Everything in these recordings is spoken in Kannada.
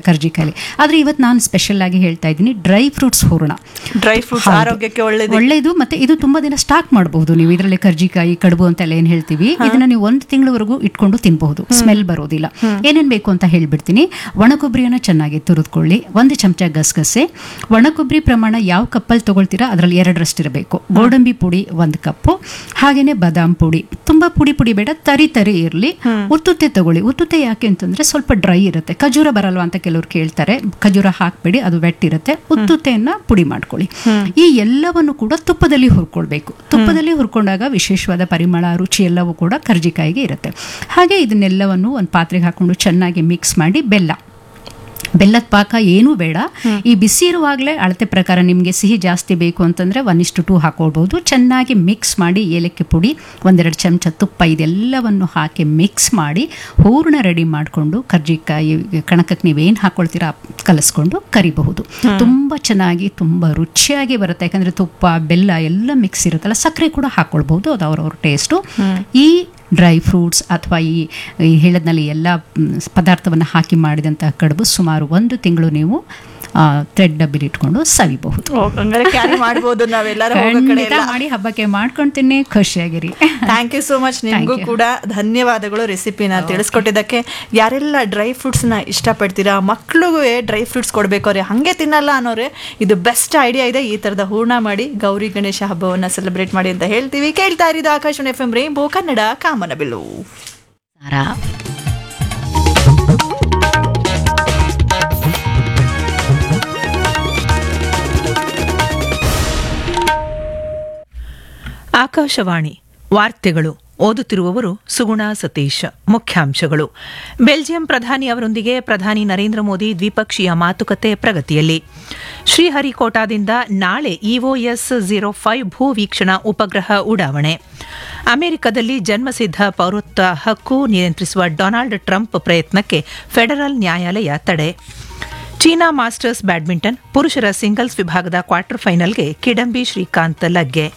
ಕರ್ಜಿಕಾಯಿ ಆದರೆ ಇವತ್ತು ನಾನು ಸ್ಪೆಷಲ್ ಆಗಿ ಹೇಳ್ತಾ ಇದ್ದೀನಿ ಡ್ರೈ ಫ್ರೂಟ್ಸ್ ಹೂರಣ ಡ್ರೈ ಫ್ರೂಟ್ಸ್ ಹೌದು. ಆರೋಗ್ಯಕ್ಕೆ ಒಳ್ಳೇದು ಒಳ್ಳೇದು ಮತ್ತೆ ಇದು ತುಂಬಾ ದಿನ ಸ್ಟಾಕ್ ಮಾಡಬಹುದು ನೀವು ಇದರಲ್ಲಿ ಕರ್ಜಿಕಾಯಿ ಕಡುಬು ಅಂತೆಲ್ಲ ಏನ್ ಹೇಳ್ತೀವಿ ಇದನ್ನ ನೀವು ಒಂದು ತಿಂಗಳವರೆಗೂ ಇಟ್ಕೊಂಡು ತಿನ್ಬಹುದು ಸ್ಮೆಲ್ ಬರೋದಿಲ್ಲ ಏನೇನ್ ಬೇಕು ಅಂತ ಹೇಳ್ಬಿಡ್ತೀನಿ ಒಣ ಕೊಬ್ಬರಿಯನ್ನ ಚೆನ್ನಾಗಿ ತುರಿದುಕೊಳ್ಳಿ ಒಂದು ಚಮಚ ಗಸಗಸೆ ಒಣ ಕೊಬ್ಬರಿ ಪ್ರಮಾಣ ಯಾವ ಕಪ್ಪಲ್ಲಿ ತಗೊಳ್ತೀರಾ ಅದರಲ್ಲಿ ಎರಡರಷ್ಟು ಇರಬೇಕು ಗೋಡಂಬಿ ಪುಡಿ ಒಂದು ಕಪ್ಪು ಹಾಗೇನೆ ಬಾದಾಮ್ ಪುಡಿ ತುಂಬಾ ಪುಡಿ ಪುಡಿ ಬೇಡ ತರಿ ತರಿ ಇರಲಿ ಉತ್ತುತ್ತೆ ತಗೊಳ್ಳಿ ಉತ್ತುತ್ತೆ ಯಾಕೆ ಅಂತಂದ್ರೆ ಸ್ವಲ್ಪ ಡ್ರೈ ಇರುತ್ತೆ ಖಜೂರ ಬರಲ್ವಾ ಅಂತ ಕೆಲವ್ರು ಕೇಳ್ತಾರೆ ಖಜೂರ ಹಾಕ್ಬೇಡಿ ಅದು ವೆಟ್ ಇರುತ್ತೆ ಉತ್ತುತ್ತೆಯನ್ನ ಪುಡಿ ಮಾಡ್ಕೊಳ್ಳಿ ಈ ಎಲ್ಲವನ್ನು ಕೂಡ ತುಪ್ಪದಲ್ಲಿ ಹುರ್ಕೊಳ್ಬೇಕು ತುಪ್ಪದಲ್ಲಿ ಹುರ್ಕೊಂಡಾಗ ವಿಶೇಷವಾದ ಪರಿಮಳ ರುಚಿ ಎಲ್ಲವೂ ಕೂಡ ಕರ್ಜಿಕಾಯಿಗೆ ಇರುತ್ತೆ ಹಾಗೆ ಇದನ್ನೆಲ್ಲವನ್ನು ಒಂದು ಪಾತ್ರೆಗೆ ಹಾಕೊಂಡು ಚೆನ್ನಾಗಿ ಮಿಕ್ಸ್ ಮಾಡಿ ಬೆಲ್ಲ ಬೆಲ್ಲದ ಪಾಕ ಏನೂ ಬೇಡ ಈ ಬಿಸಿ ಇರುವಾಗಲೇ ಅಳತೆ ಪ್ರಕಾರ ನಿಮಗೆ ಸಿಹಿ ಜಾಸ್ತಿ ಬೇಕು ಅಂತಂದರೆ ಒನ್ ಇಷ್ಟು ಟೂ ಹಾಕೊಳ್ಬೋದು ಚೆನ್ನಾಗಿ ಮಿಕ್ಸ್ ಮಾಡಿ ಏಲಕ್ಕಿ ಪುಡಿ ಒಂದೆರಡು ಚಮಚ ತುಪ್ಪ ಇದೆಲ್ಲವನ್ನು ಹಾಕಿ ಮಿಕ್ಸ್ ಮಾಡಿ ಹೂರ್ಣ ರೆಡಿ ಮಾಡಿಕೊಂಡು ಕರ್ಜಿಕಾಯಿ ಕಣಕಕ್ಕೆ ನೀವೇನು ಹಾಕೊಳ್ತೀರಾ ಕಲಿಸ್ಕೊಂಡು ಕರಿಬಹುದು ತುಂಬ ಚೆನ್ನಾಗಿ ತುಂಬ ರುಚಿಯಾಗಿ ಬರುತ್ತೆ ಯಾಕಂದರೆ ತುಪ್ಪ ಬೆಲ್ಲ ಎಲ್ಲ ಮಿಕ್ಸ್ ಇರುತ್ತಲ್ಲ ಸಕ್ಕರೆ ಕೂಡ ಹಾಕೊಳ್ಬಹುದು ಅದು ಅವ್ರವ್ರ ಟೇಸ್ಟು ಈ ಡ್ರೈ ಫ್ರೂಟ್ಸ್ ಅಥವಾ ಈ ಈ ಹೇಳಿದ್ನಲ್ಲಿ ಎಲ್ಲ ಪದಾರ್ಥವನ್ನು ಹಾಕಿ ಮಾಡಿದಂತಹ ಕಡುಬು ಸುಮಾರು ಒಂದು ತಿಂಗಳು ನೀವು ಥ್ರೆಡ್ ಡಬ್ಬಿಲಿ ಇಟ್ಕೊಂಡು ಸವಿಬಹುದು ಹಂಗಾರೆ ಕ್ಯಾರಿ ಮಾಡ್ಬೋದು ನಾವೆಲ್ಲರೂ ಹೋಗೋ ಕಡೆ ಖಂಡಿತ ಮಾಡಿ ಹಬ್ಬಕ್ಕೆ ಮಾಡ್ಕೊಂತೀನಿ ಖುಷಿಯಾಗಿರಿ ಥ್ಯಾಂಕ್ ಯು ಸೋ ಮಚ್ ನಿಮಗೂ ಕೂಡ ಧನ್ಯವಾದಗಳು ರೆಸಿಪಿನ ತಿಳಿಸ್ಕೊಟ್ಟಿದ್ದಕ್ಕೆ ಯಾರೆಲ್ಲ ಡ್ರೈ ಫ್ರೂಟ್ಸ್ನ ಇಷ್ಟಪಡ್ತೀರಾ ಮಕ್ಳಿಗೂ ಡ್ರೈ ಫ್ರೂಟ್ಸ್ ಕೊಡಬೇಕು ಅವ್ರೆ ಹಾಗೆ ತಿನ್ನಲ್ಲ ಅನ್ನೋರೆ ಇದು ಬೆಸ್ಟ್ ಐಡಿಯಾ ಇದೆ ಈ ಥರದ ಹೂರ್ಣ ಮಾಡಿ ಗೌರಿ ಗಣೇಶ ಹಬ್ಬವನ್ನು ಸೆಲೆಬ್ರೇಟ್ ಮಾಡಿ ಅಂತ ಹೇಳ್ತೀವಿ ಕೇಳ್ತಾ ಇರಿದ Akashvani F M rainbow Kannada ಕಾಮನಬಿಲ್ಲು ಸಾರಾ ಆಕಾಶವಾಣಿ ವಾರ್ತೆಗಳು ಓದುತ್ತಿರುವವರು ಸುಗುಣ ಸತೀಶ್ ಮುಖ್ಯಾಂಶಗಳು ಬೆಲ್ಜಿಯಂ ಪ್ರಧಾನಿ ಅವರೊಂದಿಗೆ ಪ್ರಧಾನಿ ನರೇಂದ್ರ ಮೋದಿ ದ್ವಿಪಕ್ಷೀಯ ಮಾತುಕತೆ ಪ್ರಗತಿಯಲ್ಲಿ ಶ್ರೀಹರಿಕೋಟಾದಿಂದ ನಾಳೆ ಇಒಎಸ್ ಝೀರೋ ಫೈವ್ ಭೂ ವೀಕ್ಷಣಾ ಉಪಗ್ರಹ ಉಡಾವಣೆ ಅಮೆರಿಕದಲ್ಲಿ ಜನ್ಮಸಿದ್ಧ ಪೌರತ್ವ ಹಕ್ಕು ನಿಯಂತ್ರಿಸುವ ಡೊನಾಲ್ಡ್ ಟ್ರಂಪ್ ಪ್ರಯತ್ನಕ್ಕೆ ಫೆಡರಲ್ ನ್ಯಾಯಾಲಯ ತಡೆ ಚೀನಾ ಮಾಸ್ಟರ್ಸ್ ಬ್ಯಾಡ್ಮಿಂಟನ್ ಪುರುಷರ ಸಿಂಗಲ್ಸ್ ವಿಭಾಗದ ಕ್ವಾರ್ಟರ್ ಫೈನಲ್ಗೆ ಕಿಡಂಬಿ ಶ್ರೀಕಾಂತ್ ಲಗ್ಗೆ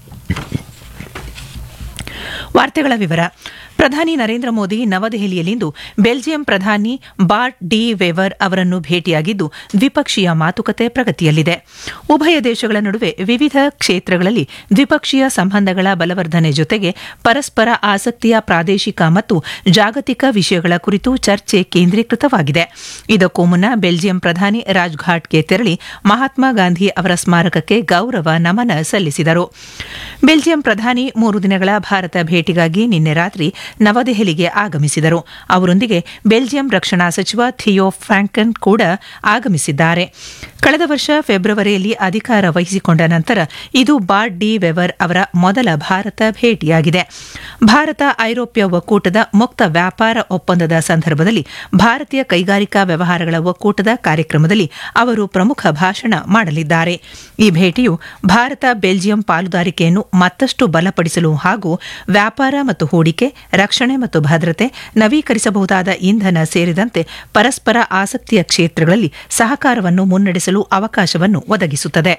ವಾರ್ತೆಗಳ ವಿವರ ಪ್ರಧಾನಿ ನರೇಂದ್ರ ಮೋದಿ ನವದೆಹಲಿಯಲ್ಲಿಂದು ಬೆಲ್ಜಿಯಂ ಪ್ರಧಾನಿ ಬಾರ್ಟ್ ಡಿ ವೆವರ್ ಅವರನ್ನು ಭೇಟಿಯಾಗಿದ್ದು ದ್ವಿಪಕ್ಷೀಯ ಮಾತುಕತೆ ಪ್ರಗತಿಯಲ್ಲಿದೆ ಉಭಯ ದೇಶಗಳ ನಡುವೆ ವಿವಿಧ ಕ್ಷೇತ್ರಗಳಲ್ಲಿ ದ್ವಿಪಕ್ಷೀಯ ಸಂಬಂಧಗಳ ಬಲವರ್ಧನೆ ಜೊತೆಗೆ ಪರಸ್ಪರ ಆಸಕ್ತಿಯ ಪ್ರಾದೇಶಿಕ ಮತ್ತು ಜಾಗತಿಕ ವಿಷಯಗಳ ಕುರಿತು ಚರ್ಚೆ ಕೇಂದ್ರೀಕೃತವಾಗಿದೆ ಇದಕ್ಕೂ ಮುನ್ನ ಬೆಲ್ಜಿಯಂ ಪ್ರಧಾನಿ ರಾಜ್ಘಾಟ್ಗೆ ತೆರಳಿ ಮಹಾತ್ಮ ಗಾಂಧಿ ಅವರ ಸ್ಮಾರಕಕ್ಕೆ ಗೌರವ ನಮನ ಸಲ್ಲಿಸಿದರು ಬೆಲ್ಜಿಯಂ ಪ್ರಧಾನಿ ಮೂರು ದಿನಗಳ ಭಾರತ ಭೇಟಿಗಾಗಿ ನಿನ್ನೆ ರಾತ್ರಿ ನವದೆಹಲಿಗೆ ಆಗಮಿಸಿದರು ಅವರೊಂದಿಗೆ ಬೆಲ್ಜಿಯಂ ರಕ್ಷಣಾ ಸಚಿವ ಥಿಯೋ ಫ್ರಾಂಕನ್ ಕೂಡ ಆಗಮಿಸಿದ್ದಾರೆ ಕಳೆದ ವರ್ಷ ಫೆಬ್ರವರಿಯಲ್ಲಿ ಅಧಿಕಾರ ವಹಿಸಿಕೊಂಡ ನಂತರ ಇದು ಬಾರ್ಡ್ ಡಿ ವೆವರ್ ಅವರ ಮೊದಲ ಭಾರತ ಭೇಟಿಯಾಗಿದೆ ಭಾರತ ಐರೋಪ್ಯ ಒಕ್ಕೂಟದ ಮುಕ್ತ ವ್ಯಾಪಾರ ಒಪ್ಪಂದದ ಸಂದರ್ಭದಲ್ಲಿ ಭಾರತೀಯ ಕೈಗಾರಿಕಾ ವ್ಯವಹಾರಗಳ ಒಕ್ಕೂಟದ ಕಾರ್ಯಕ್ರಮದಲ್ಲಿ ಅವರು ಪ್ರಮುಖ ಭಾಷಣ ಮಾಡಲಿದ್ದಾರೆ ಈ ಭೇಟಿಯು ಭಾರತ ಬೆಲ್ಜಿಯಂ ಪಾಲುದಾರಿಕೆಯನ್ನು ಮತ್ತಷ್ಟು ಬಲಪಡಿಸಲು ಹಾಗೂ ವ್ಯಾಪಾರ ಮತ್ತು ಹೂಡಿಕೆ ರಕ್ಷಣೆ ಮತ್ತು ಭದ್ರತೆ ನವೀಕರಿಸಬಹುದಾದ ಇಂಧನ ಸೇರಿದಂತೆ ಪರಸ್ಪರ ಆಸಕ್ತಿಯ ಕ್ಷೇತ್ರಗಳಲ್ಲಿ ಸಹಕಾರವನ್ನು ಮುನ್ನಡೆಸಲು ಅವಕಾಶವನ್ನು ಒದಗಿಸುತ್ತದೆ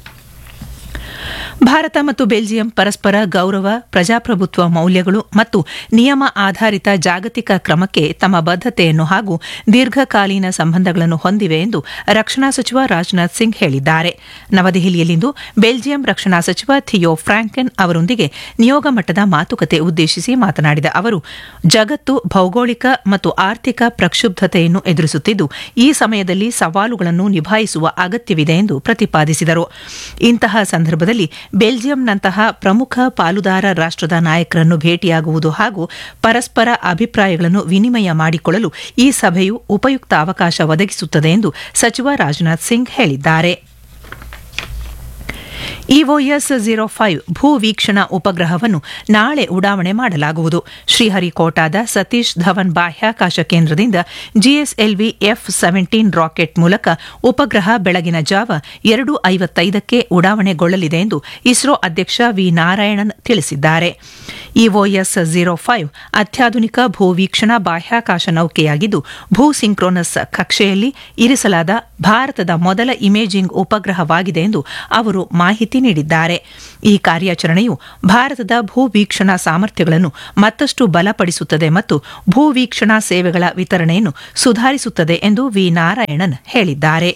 ಭಾರತ ಮತ್ತು ಬೆಲ್ಜಿಯಂ ಪರಸ್ಪರ ಗೌರವ ಪ್ರಜಾಪ್ರಭುತ್ವ ಮೌಲ್ಯಗಳು ಮತ್ತು ನಿಯಮ ಆಧಾರಿತ ಜಾಗತಿಕ ಕ್ರಮಕ್ಕೆ ತಮ್ಮ ಬದ್ಧತೆಯನ್ನು ಹಾಗೂ ದೀರ್ಘಕಾಲೀನ ಸಂಬಂಧಗಳನ್ನು ಹೊಂದಿವೆ ಎಂದು ರಕ್ಷಣಾ ಸಚಿವ ರಾಜನಾಥ್ ಸಿಂಗ್ ಹೇಳಿದ್ದಾರೆ ನವದೆಹಲಿಯಲ್ಲಿಂದು ಬೆಲ್ಜಿಯಂ ರಕ್ಷಣಾ ಸಚಿವ ಥಿಯೋ ಫ್ರಾಂಕೆನ್ ಅವರೊಂದಿಗೆ ನಿಯೋಗ ಮಟ್ಟದ ಮಾತುಕತೆ ಉದ್ದೇಶಿಸಿ ಮಾತನಾಡಿದ ಅವರು ಜಗತ್ತು ಭೌಗೋಳಿಕ ಮತ್ತು ಆರ್ಥಿಕ ಪ್ರಕ್ಷುಬ್ಧತೆಯನ್ನು ಎದುರಿಸುತ್ತಿದ್ದು ಈ ಸಮಯದಲ್ಲಿ ಸವಾಲುಗಳನ್ನು ನಿಭಾಯಿಸುವ ಅಗತ್ಯವಿದೆ ಎಂದು ಪ್ರತಿಪಾದಿಸಿದರು ಇಂತಹ ಸಂದರ್ಭದಲ್ಲಿ ಬೆಲ್ಜಿಯಂನಂತಹ ಪ್ರಮುಖ ಪಾಲುದಾರ ರಾಷ್ಟ್ರದ ನಾಯಕರನ್ನು ಭೇಟಿಯಾಗುವುದು ಹಾಗೂ ಪರಸ್ಪರ ಅಭಿಪ್ರಾಯಗಳನ್ನು ವಿನಿಮಯ ಮಾಡಿಕೊಳ್ಳಲು ಈ ಸಭೆಯು ಉಪಯುಕ್ತ ಅವಕಾಶ ಒದಗಿಸುತ್ತದೆ ಎಂದು ಸಚಿವ ರಾಜನಾಥ್ ಸಿಂಗ್ ಹೇಳಿದ್ದಾರೆ ಇಒಎಸ್ ಝೀರೋ ಫೈವ್ ಭೂ ವೀಕ್ಷಣಾ ಉಪಗ್ರಹವನ್ನು ನಾಳೆ ಉಡಾವಣೆ ಮಾಡಲಾಗುವುದು ಶ್ರೀಹರಿಕೋಟಾದ ಸತೀಶ್ ಧವನ್ ಬಾಹ್ಯಾಕಾಶ ಕೇಂದ್ರದಿಂದ ಜಿಎಸ್ಎಲ್ವಿ ಎಫ್ ಸೆವೆಂಟೀನ್ ರಾಕೆಟ್ ಮೂಲಕ ಉಪಗ್ರಹ ಬೆಳಗಿನ ಜಾವ ಎರಡು ಐವತ್ತೈದಕ್ಕೆ ಉಡಾವಣೆಗೊಳ್ಳಲಿದೆ ಎಂದು ಇಸ್ರೋ ಅಧ್ಯಕ್ಷ ವಿ ನಾರಾಯಣನ್ ತಿಳಿಸಿದ್ದಾರೆ ಇಒಎಸ್ ಝೀರೋ ಫೈವ್ ಅತ್ಯಾಧುನಿಕ ಭೂವೀಕ್ಷಣಾ ಬಾಹ್ಯಾಕಾಶ ನೌಕೆಯಾಗಿದ್ದು ಭೂ ಸಿಂಕ್ರೋನಸ್ ಕಕ್ಷೆಯಲ್ಲಿ ಇರಿಸಲಾದ ಭಾರತದ ಮೊದಲ ಇಮೇಜಿಂಗ್ ಉಪಗ್ರಹವಾಗಿದೆ ಎಂದು ಅವರು ಮಾಹಿತಿ ನೀಡಿದ್ದಾರೆ ಈ ಕಾರ್ಯಾಚರಣೆಯು ಭಾರತದ ಭೂವೀಕ್ಷಣಾ ಸಾಮರ್ಥ್ಯಗಳನ್ನು ಮತ್ತಷ್ಟು ಬಲಪಡಿಸುತ್ತದೆ ಮತ್ತು ಭೂವೀಕ್ಷಣಾ ಸೇವೆಗಳ ವಿತರಣೆಯನ್ನು ಸುಧಾರಿಸುತ್ತದೆ ಎಂದು ವಿ ನಾರಾಯಣನ್ ಹೇಳಿದ್ದಾರೆ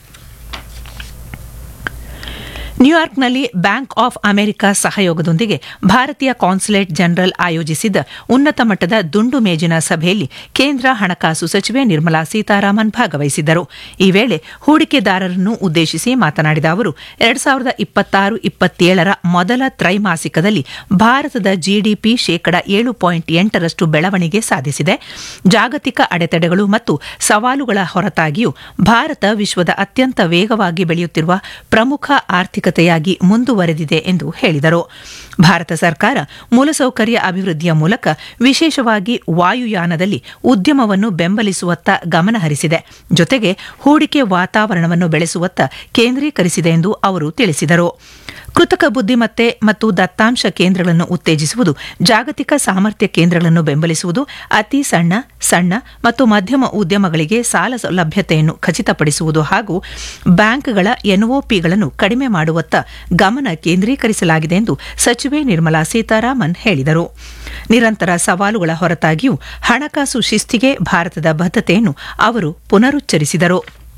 ನ್ಯೂಯಾರ್ಕ್ನಲ್ಲಿ ಬ್ಯಾಂಕ್ ಆಫ್ ಅಮೆರಿಕ ಸಹಯೋಗದೊಂದಿಗೆ ಭಾರತೀಯ ಕಾನ್ಸುಲೇಟ್ ಜನರಲ್ ಆಯೋಜಿಸಿದ್ದ ಉನ್ನತ ಮಟ್ಟದ ದುಂಡು ಮೇಜಿನ ಸಭೆಯಲ್ಲಿ ಕೇಂದ್ರ ಹಣಕಾಸು ಸಚಿವೆ ನಿರ್ಮಲಾ ಸೀತಾರಾಮನ್ ಭಾಗವಹಿಸಿದ್ದರು ಈ ವೇಳೆ ಹೂಡಿಕೆದಾರರನ್ನು ಉದ್ದೇಶಿಸಿ ಮಾತನಾಡಿದ ಅವರು ಎರಡ್ ಸಾವಿರದ ಇಪ್ಪತ್ತಾರು ಇಪ್ಪತ್ತೇಳರ ಮೊದಲ ತ್ರೈಮಾಸಿಕದಲ್ಲಿ ಭಾರತದ ಜಿಡಿಪಿ ಶೇಕಡ ಏಳು ಪಾಯಿಂಟ್ ಎಂಟರಷ್ಟು ಬೆಳವಣಿಗೆ ಸಾಧಿಸಿದೆ ಜಾಗತಿಕ ಅಡೆತಡೆಗಳು ಮತ್ತು ಸವಾಲುಗಳ ಹೊರತಾಗಿಯೂ ಭಾರತ ವಿಶ್ವದ ಅತ್ಯಂತ ವೇಗವಾಗಿ ಬೆಳೆಯುತ್ತಿರುವ ಪ್ರಮುಖ ಆರ್ಥಿಕತೆಯಾಗಿ ಮುಂದುವರೆದಿದೆ ಎಂದು ಹೇಳಿದರು ಭಾರತ ಸರ್ಕಾರ ಮೂಲಸೌಕರ್ಯ ಅಭಿವೃದ್ಧಿಯ ಮೂಲಕ ವಿಶೇಷವಾಗಿ ವಾಯುಯಾನದಲ್ಲಿ ಉದ್ಯಮವನ್ನು ಬೆಂಬಲಿಸುವತ್ತ ಗಮನಹರಿಸಿದೆ ಜೊತೆಗೆ ಹೂಡಿಕೆ ವಾತಾವರಣವನ್ನು ಬೆಳೆಸುವತ್ತ ಕೇಂದ್ರೀಕರಿಸಿದೆ ಎಂದು ಅವರು ತಿಳಿಸಿದರು ಕೃತಕ ಬುದ್ದಿಮತ್ತೆ ಮತ್ತು ದತ್ತಾಂಶ ಕೇಂದ್ರಗಳನ್ನು ಉತ್ತೇಜಿಸುವುದು ಜಾಗತಿಕ ಸಾಮರ್ಥ್ಯ ಕೇಂದ್ರಗಳನ್ನು ಬೆಂಬಲಿಸುವುದು ಅತಿ ಸಣ್ಣ ಸಣ್ಣ ಮತ್ತು ಮಧ್ಯಮ ಉದ್ಯಮಗಳಿಗೆ ಸಾಲ ಲಭ್ಯತೆಯನ್ನು ಖಚಿತಪಡಿಸುವುದು ಹಾಗೂ ಬ್ಯಾಂಕ್ಗಳ ಎನ್ಒಪಿಗಳನ್ನು ಕಡಿಮೆ ಮಾಡುವತ್ತ ಗಮನ ಕೇಂದ್ರೀಕರಿಸಲಾಗಿದೆ ಎಂದು ಸಚಿವೆ ನಿರ್ಮಲಾ ಸೀತಾರಾಮನ್ ಹೇಳಿದರು ನಿರಂತರ ಸವಾಲುಗಳ ಹೊರತಾಗಿಯೂ ಹಣಕಾಸು ಶಿಸ್ತಿಗೆ ಭಾರತದ ಬದ್ಧತೆಯನ್ನು ಅವರು ಪುನರುಚ್ಚರಿಸಿದರು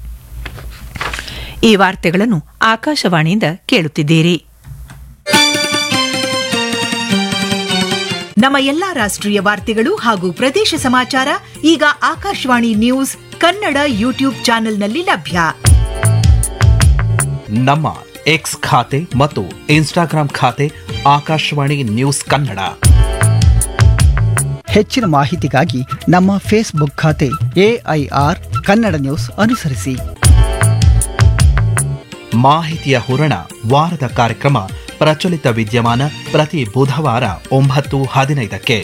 ಈ ವಾರ್ತೆಗಳನ್ನು ಆಕಾಶವಾಣಿಯಿಂದ ಕೇಳುತ್ತಿದ್ದೀರಿ ನಮ್ಮ ಎಲ್ಲಾ ರಾಷ್ಟ್ರೀಯ ವಾರ್ತೆಗಳು ಹಾಗೂ ಪ್ರದೇಶ ಸಮಾಚಾರ ಈಗ ಆಕಾಶವಾಣಿ ನ್ಯೂಸ್ ಕನ್ನಡ ಯೂಟ್ಯೂಬ್ ಚಾನೆಲ್ನಲ್ಲಿ ಲಭ್ಯ ನಮ್ಮ ಎಕ್ಸ್ ಖಾತೆ ಮತ್ತು ಇನ್ಸ್ಟಾಗ್ರಾಂ ಖಾತೆ ಆಕಾಶವಾಣಿ ನ್ಯೂಸ್ ಕನ್ನಡ ಹೆಚ್ಚಿನ ಮಾಹಿತಿಗಾಗಿ ನಮ್ಮ ಫೇಸ್ಬುಕ್ ಖಾತೆ ಎಐಆರ್ ಕನ್ನಡ ನ್ಯೂಸ್ ಅನುಸರಿಸಿ ಮಾಹಿತಿಯ ಹೂರಣ ವಾರದ ಕಾರ್ಯಕ್ರಮ ಪ್ರಚಲಿತ ವಿದ್ಯಮಾನ ಪ್ರತಿ ಬುಧವಾರ ಒಂಬತ್ತು ಹದಿನೈದಕ್ಕೆ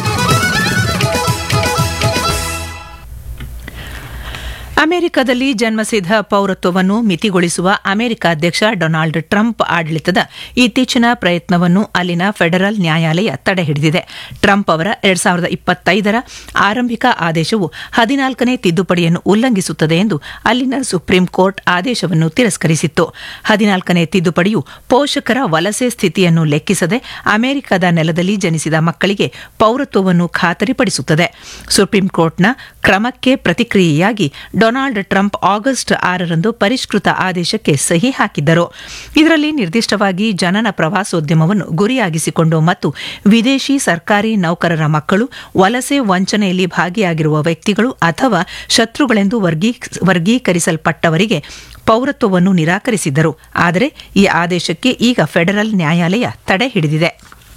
ಅಮೆರಿಕದಲ್ಲಿ ಜನ್ಮಸಿದ್ಧ ಪೌರತ್ವವನ್ನು ಮಿತಿಗೊಳಿಸುವ ಅಮೆರಿಕ ಅಧ್ಯಕ್ಷ ಡೊನಾಲ್ಡ್ ಟ್ರಂಪ್ ಆಡಳಿತದ ಇತ್ತೀಚಿನ ಪ್ರಯತ್ನವನ್ನು ಅಲ್ಲಿನ ಫೆಡರಲ್ ನ್ಯಾಯಾಲಯ ತಡೆಹಿಡಿದಿದೆ ಟ್ರಂಪ್ ಅವರ ಎರಡ್ ಸಾವಿರದ ಇಪ್ಪತ್ತೈದರ ಆರಂಭಿಕ ಆದೇಶವು ಹದಿನಾಲ್ಕನೇ ತಿದ್ದುಪಡಿಯನ್ನು ಉಲ್ಲಂಘಿಸುತ್ತದೆ ಎಂದು ಅಲ್ಲಿನ ಸುಪ್ರೀಂ ಕೋರ್ಟ್ ಆದೇಶವನ್ನು ತಿರಸ್ಕರಿಸಿತ್ತು ಹದಿನಾಲ್ಕನೇ ತಿದ್ದುಪಡಿಯು ಪೋಷಕರ ವಲಸೆ ಸ್ಥಿತಿಯನ್ನು ಲೆಕ್ಕಿಸದೆ ಅಮೆರಿಕದ ನೆಲದಲ್ಲಿ ಜನಿಸಿದ ಮಕ್ಕಳಿಗೆ ಪೌರತ್ವವನ್ನು ಖಾತರಿಪಡಿಸುತ್ತದೆ ಸುಪ್ರೀಂ ಕೋರ್ಟ್ನ ಕ್ರಮಕ್ಕೆ ಪ್ರತಿಕ್ರಿಯೆಯಾಗಿ ಡೊನಾಲ್ಡ್ ಟ್ರಂಪ್ ಆಗಸ್ಟ್ ಆರರಂದು ಪರಿಷ್ಕೃತ ಆದೇಶಕ್ಕೆ ಸಹಿ ಹಾಕಿದ್ದರು ಇದರಲ್ಲಿ ನಿರ್ದಿಷ್ಟವಾಗಿ ಜನನ ಪ್ರವಾಸೋದ್ಯಮವನ್ನು ಗುರಿಯಾಗಿಸಿಕೊಂಡು ಮತ್ತು ವಿದೇಶಿ ಸರ್ಕಾರಿ ನೌಕರರ ಮಕ್ಕಳು ವಲಸೆ ವಂಚನೆಯಲ್ಲಿ ಭಾಗಿಯಾಗಿರುವ ವ್ಯಕ್ತಿಗಳು ಅಥವಾ ಶತ್ರುಗಳೆಂದು ವರ್ಗೀ ವರ್ಗೀಕರಿಸಲ್ಪಟ್ಟವರಿಗೆ ಪೌರತ್ವವನ್ನು ನಿರಾಕರಿಸಿದ್ದರು ಆದರೆ ಈ ಆದೇಶಕ್ಕೆ ಈಗ ಫೆಡರಲ್ ನ್ಯಾಯಾಲಯ ತಡೆ ಹಿಡಿದಿದೆ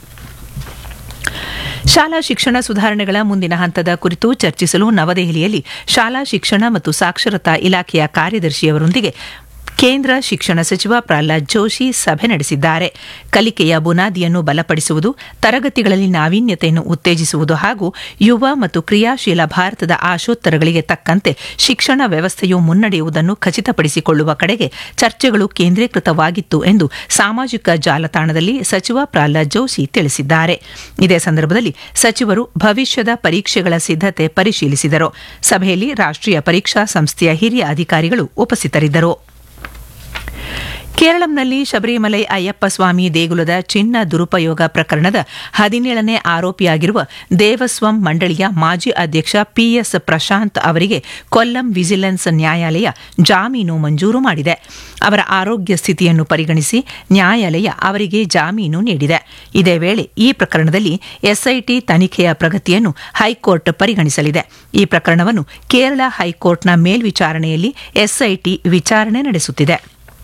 ಶಾಲಾ ಶಿಕ್ಷಣ ಸುಧಾರಣೆಗಳ ಮುಂದಿನ ಹಂತದ ಕುರಿತು ಚರ್ಚಿಸಲು ನವದೆಹಲಿಯಲ್ಲಿ ಶಾಲಾ ಶಿಕ್ಷಣ ಮತ್ತು ಸಾಕ್ಷರತಾ ಇಲಾಖೆಯ ಕಾರ್ಯದರ್ಶಿಯವರೊಂದಿಗೆ ಕೇಂದ್ರ ಶಿಕ್ಷಣ ಸಚಿವ ಪ್ರಹ್ಲಾದ್ ಜೋಶಿ ಸಭೆ ನಡೆಸಿದ್ದಾರೆ ಕಲಿಕೆಯ ಬುನಾದಿಯನ್ನು ಬಲಪಡಿಸುವುದು ತರಗತಿಗಳಲ್ಲಿ ನಾವೀನ್ಯತೆಯನ್ನು ಉತ್ತೇಜಿಸುವುದು ಹಾಗೂ ಯುವ ಮತ್ತು ಕ್ರಿಯಾಶೀಲ ಭಾರತದ ಆಶೋತ್ತರಗಳಿಗೆ ತಕ್ಕಂತೆ ಶಿಕ್ಷಣ ವ್ಯವಸ್ಥೆಯು ಮುನ್ನಡೆಯುವುದನ್ನು ಖಚಿತಪಡಿಸಿಕೊಳ್ಳುವ ಕಡೆಗೆ ಚರ್ಚೆಗಳು ಕೇಂದ್ರೀಕೃತವಾಗಿತ್ತು ಎಂದು ಸಾಮಾಜಿಕ ಜಾಲತಾಣದಲ್ಲಿ ಸಚಿವ ಪ್ರಹ್ಲಾದ್ ಜೋಶಿ ತಿಳಿಸಿದ್ದಾರೆ ಇದೇ ಸಂದರ್ಭದಲ್ಲಿ ಸಚಿವರು ಭವಿಷ್ಯದ ಪರೀಕ್ಷೆಗಳ ಸಿದ್ಧತೆ ಪರಿಶೀಲಿಸಿದರು ಸಭೆಯಲ್ಲಿ ರಾಷ್ಟ್ರೀಯ ಪರೀಕ್ಷಾ ಸಂಸ್ಥೆಯ ಹಿರಿಯ ಅಧಿಕಾರಿಗಳು ಉಪಸ್ಥಿತರಿದ್ದರು ಕೇರಳಂನಲ್ಲಿ ಶಬರಿಮಲೈ ಅಯ್ಯಪ್ಪ ಸ್ವಾಮಿ ದೇಗುಲದ ಚಿನ್ನ ದುರುಪಯೋಗ ಪ್ರಕರಣದ ಹದಿನೇಳನೇ ಆರೋಪಿಯಾಗಿರುವ ದೇವಸ್ವಂ ಮಂಡಳಿಯ ಮಾಜಿ ಅಧ್ಯಕ್ಷ ಪಿಎಸ್ ಪ್ರಶಾಂತ್ ಅವರಿಗೆ ಕೊಲ್ಲಂ ವಿಜಿಲೆನ್ಸ್ ನ್ಯಾಯಾಲಯ ಜಾಮೀನು ಮಂಜೂರು ಮಾಡಿದೆ ಅವರ ಆರೋಗ್ಯ ಸ್ಥಿತಿಯನ್ನು ಪರಿಗಣಿಸಿ ನ್ಯಾಯಾಲಯ ಅವರಿಗೆ ಜಾಮೀನು ನೀಡಿದೆ ಇದೇ ವೇಳೆ ಈ ಪ್ರಕರಣದಲ್ಲಿ ಎಸ್ಐಟಿ ತನಿಖೆಯ ಪ್ರಗತಿಯನ್ನು ಹೈಕೋರ್ಟ್ ಪರಿಗಣಿಸಲಿದೆ ಈ ಪ್ರಕರಣವನ್ನು ಕೇರಳ ಹೈಕೋರ್ಟ್ನ ಮೇಲ್ವಿಚಾರಣೆಯಲ್ಲಿ ಎಸ್ಐಟಿ ವಿಚಾರಣೆ ನಡೆಸುತ್ತಿದೆ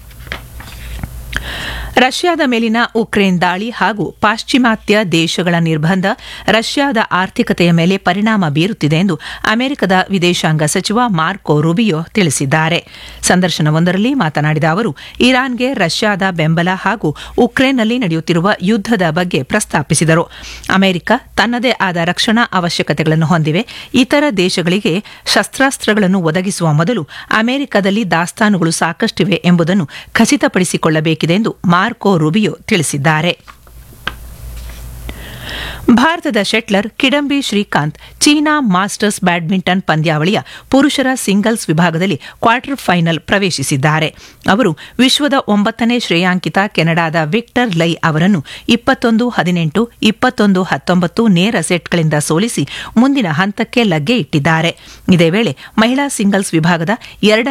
ರಷ್ಯಾದ ಮೇಲಿನ ಉಕ್ರೇನ್ ದಾಳಿ ಹಾಗೂ ಪಾಶ್ಚಿಮಾತ್ಯ ದೇಶಗಳ ನಿರ್ಬಂಧ ರಷ್ಯಾದ ಆರ್ಥಿಕತೆಯ ಮೇಲೆ ಪರಿಣಾಮ ಬೀರುತ್ತಿದೆ ಎಂದು ಅಮೆರಿಕದ ವಿದೇಶಾಂಗ ಸಚಿವ ಮಾರ್ಕೋ ರುಬಿಯೋ ತಿಳಿಸಿದ್ದಾರೆ ಸಂದರ್ಶನವೊಂದರಲ್ಲಿ ಮಾತನಾಡಿದ ಅವರು ಇರಾನ್ಗೆ ರಷ್ಯಾದ ಬೆಂಬಲ ಹಾಗೂ ಉಕ್ರೇನ್ನಲ್ಲಿ ನಡೆಯುತ್ತಿರುವ ಯುದ್ದದ ಬಗ್ಗೆ ಪ್ರಸ್ತಾಪಿಸಿದರು ಅಮೆರಿಕ ತನ್ನದೇ ಆದ ರಕ್ಷಣಾ ಅವಶ್ಯಕತೆಗಳನ್ನು ಹೊಂದಿವೆ ಇತರ ದೇಶಗಳಿಗೆ ಶಸ್ತ್ರಾಸ್ತ್ರಗಳನ್ನು ಒದಗಿಸುವ ಮೊದಲು ಅಮೆರಿಕದಲ್ಲಿ ದಾಸ್ತಾನುಗಳು ಸಾಕಷ್ಟಿವೆ ಎಂಬುದನ್ನು ಖಚಿತಪಡಿಸಿಕೊಳ್ಳಬೇಕಿದೆ ಎಂದು ಮಾರ್ಕೋ ರುಬಿಯೋ ತಿಳಿಸಿದ್ದಾರೆ ಭಾರತದ ಶೆಟ್ಲರ್ ಕಿಡಂಬಿ ಶ್ರೀಕಾಂತ್ ಚೀನಾ ಮಾಸ್ಟರ್ಸ್ ಬ್ಯಾಡ್ಮಿಂಟನ್ ಪಂದ್ಯಾವಳಿಯ ಪುರುಷರ ಸಿಂಗಲ್ಸ್ ವಿಭಾಗದಲ್ಲಿ ಕ್ವಾರ್ಟರ್ ಫೈನಲ್ ಪ್ರವೇಶಿಸಿದ್ದಾರೆ ಅವರು ವಿಶ್ವದ ಒಂಬತ್ತನೇ ಶ್ರೇಯಾಂಕಿತ ಕೆನಡಾದ ವಿಕ್ಟರ್ ಲೈ ಅವರನ್ನು ಇಪ್ಪತ್ತೊಂದು ಹದಿನೆಂಟು ಇಪ್ಪತ್ತೊಂದು ಹತ್ತೊಂಬತ್ತು ನೇರ ಸೆಟ್ಗಳಿಂದ ಸೋಲಿಸಿ ಮುಂದಿನ ಹಂತಕ್ಕೆ ಲಗ್ಗೆ ಇಟ್ಟಿದ್ದಾರೆ ಇದೇ ವೇಳೆ ಮಹಿಳಾ ಸಿಂಗಲ್ಸ್ ವಿಭಾಗದ ಎರಡನೇ